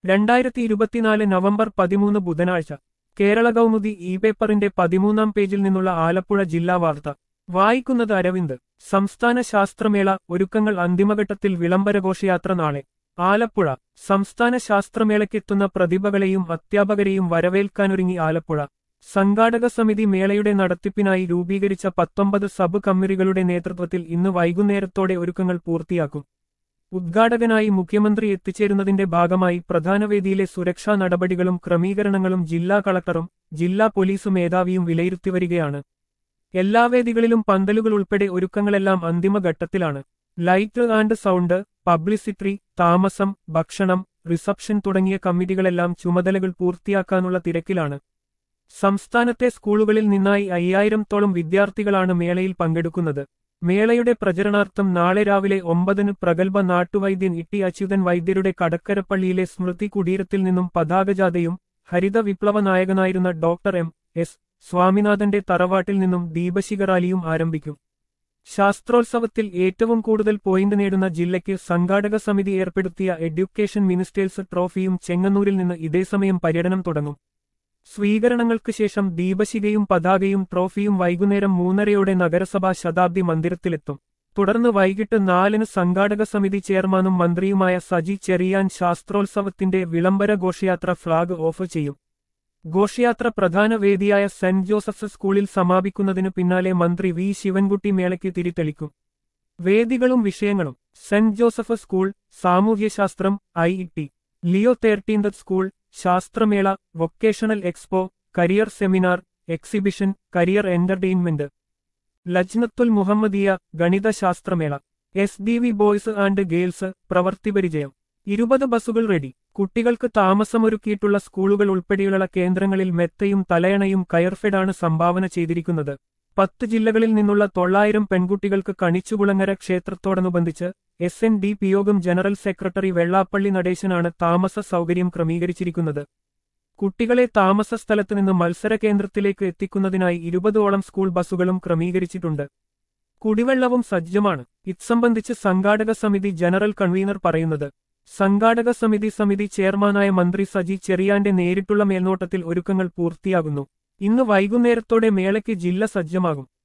രണ്ടായിരത്തി ഇരുപത്തിനാല് നവംബർ പതിമൂന്ന് ബുധനാഴ്ച കേരള കൗമുദി ഇ പേപ്പറിന്റെ പതിമൂന്നാം പേജിൽ നിന്നുള്ള ആലപ്പുഴ ജില്ലാ വാർത്ത വായിക്കുന്നത് അരവിന്ദ് സംസ്ഥാന ശാസ്ത്രമേള ഒരുക്കങ്ങൾ അന്തിമഘട്ടത്തിൽ വിളംബരഘോഷയാത്ര നാളെ ആലപ്പുഴ സംസ്ഥാന ശാസ്ത്രമേളയ്ക്കെത്തുന്ന പ്രതിഭകളെയും അധ്യാപകരെയും വരവേൽക്കാനൊരുങ്ങി ആലപ്പുഴ സംഘാടക സമിതി മേളയുടെ നടത്തിപ്പിനായി രൂപീകരിച്ച പത്തൊമ്പത് സബ് കമ്മിറ്റികളുടെ നേതൃത്വത്തിൽ ഇന്ന് വൈകുന്നേരത്തോടെ ഒരുക്കങ്ങൾ പൂർത്തിയാക്കും ഉദ്ഘാടകനായി മുഖ്യമന്ത്രി എത്തിച്ചേരുന്നതിന്റെ ഭാഗമായി പ്രധാന വേദിയിലെ സുരക്ഷാ നടപടികളും ക്രമീകരണങ്ങളും ജില്ലാ കളക്ടറും ജില്ലാ പോലീസ് മേധാവിയും വിലയിരുത്തിവരികയാണ് എല്ലാ വേദികളിലും പന്തലുകൾ ഉൾപ്പെടെ ഒരുക്കങ്ങളെല്ലാം അന്തിമഘട്ടത്തിലാണ് ലൈറ്റ് ആൻഡ് സൗണ്ട് പബ്ലിസിറ്റി താമസം ഭക്ഷണം റിസപ്ഷൻ തുടങ്ങിയ കമ്മിറ്റികളെല്ലാം ചുമതലകൾ പൂർത്തിയാക്കാനുള്ള തിരക്കിലാണ് സംസ്ഥാനത്തെ സ്കൂളുകളിൽ നിന്നായി അയ്യായിരത്തോളം വിദ്യാർത്ഥികളാണ് മേളയിൽ പങ്കെടുക്കുന്നത് മേളയുടെ പ്രചരണാർത്ഥം നാളെ രാവിലെ ഒമ്പതിന് പ്രഗത്ഭ നാട്ടുവൈദ്യൻ ഇട്ടി അച്യുതൻ വൈദ്യരുടെ കടക്കരപ്പള്ളിയിലെ സ്മൃതി കുടീരത്തിൽ നിന്നും പതാകജാഥയും ഹരിത വിപ്ലവ നായകനായിരുന്ന ഡോക്ടർ എം എസ് സ്വാമിനാഥന്റെ തറവാട്ടിൽ നിന്നും ദീപശിഖ റാലിയും ആരംഭിക്കും ശാസ്ത്രോത്സവത്തിൽ ഏറ്റവും കൂടുതൽ പോയിന്റ് നേടുന്ന ജില്ലയ്ക്ക് സംഘാടക സമിതി ഏർപ്പെടുത്തിയ എഡ്യൂക്കേഷൻ മിനിസ്റ്റേഴ്സ് ട്രോഫിയും ചെങ്ങന്നൂരിൽ നിന്ന് ഇതേസമയം പര്യടനം തുടങ്ങും സ്വീകരണങ്ങൾക്ക് ശേഷം ദീപശികയും പതാകയും ട്രോഫിയും വൈകുന്നേരം മൂന്നരയോടെ നഗരസഭാ ശതാബ്ദി മന്ദിരത്തിലെത്തും തുടർന്ന് വൈകിട്ട് നാലിന് സംഘാടക സമിതി ചെയർമാനും മന്ത്രിയുമായ സജി ചെറിയാൻ ശാസ്ത്രോത്സവത്തിന്റെ വിളംബര ഘോഷയാത്ര ഫ്ളാഗ് ഓഫ് ചെയ്യും ഘോഷയാത്ര പ്രധാന വേദിയായ സെന്റ് ജോസഫ്സ് സ്കൂളിൽ സമാപിക്കുന്നതിനു പിന്നാലെ മന്ത്രി വി ശിവൻകുട്ടി മേളയ്ക്ക് തിരിതെളിക്കും വേദികളും വിഷയങ്ങളും സെന്റ് ജോസഫ് സ്കൂൾ സാമൂഹ്യശാസ്ത്രം I T Leo thirteenth school ശാസ്ത്രമേള vocational expo career seminar exhibition career entertainment Lajnathul Muhammadiya ഗണിതശാസ്ത്രമേള S D V boys and girls പ്രവർത്തിപരിചയം ഇരുപത് ബസ്സുകൾ റെഡി കുട്ടികൾക്ക് താമസമൊരുക്കിയിട്ടുള്ള സ്കൂളുകൾ ഉൾപ്പെടെയുള്ള കേന്ദ്രങ്ങളിൽ മെത്തയും തലയണയും കയർഫെഡാണ് സംഭാവന ചെയ്തിരിക്കുന്നത് പത്ത് ജില്ലകളിൽ നിന്നുള്ള തൊള്ളായിരം പെൺകുട്ടികൾക്ക് കണിച്ചുകുളങ്ങര ക്ഷേത്രത്തോടനുബന്ധിച്ച് S N D P Yogam general secretary Vellappally നടേശനാണ് താമസ സൗകര്യം ക്രമീകരിച്ചിരിക്കുന്നത് കുട്ടികളെ താമസ സ്ഥലത്ത് നിന്ന് മത്സര കേന്ദ്രത്തിലേക്ക് എത്തിക്കുന്നതിനായി ഇരുപതോളം സ്കൂൾ ബസ്സുകളും ക്രമീകരിച്ചിട്ടുണ്ട് കുടിവെള്ളവും സജ്ജമാണ് ഇത്സംബന്ധിച്ച് സംഘാടക സമിതി ജനറൽ കൺവീനർ പറയുന്നത് സംഘാടക സമിതി സമിതി ചെയർമാനായ മന്ത്രി സജി ചെറിയാന്റെ നേരിട്ടുള്ള മേൽനോട്ടത്തിൽ ഒരുക്കങ്ങൾ പൂർത്തിയാകുന്നു ഇന്ന് വൈകുന്നേരത്തോടെ മേളയ്ക്ക് ജില്ല സജ്ജമാകും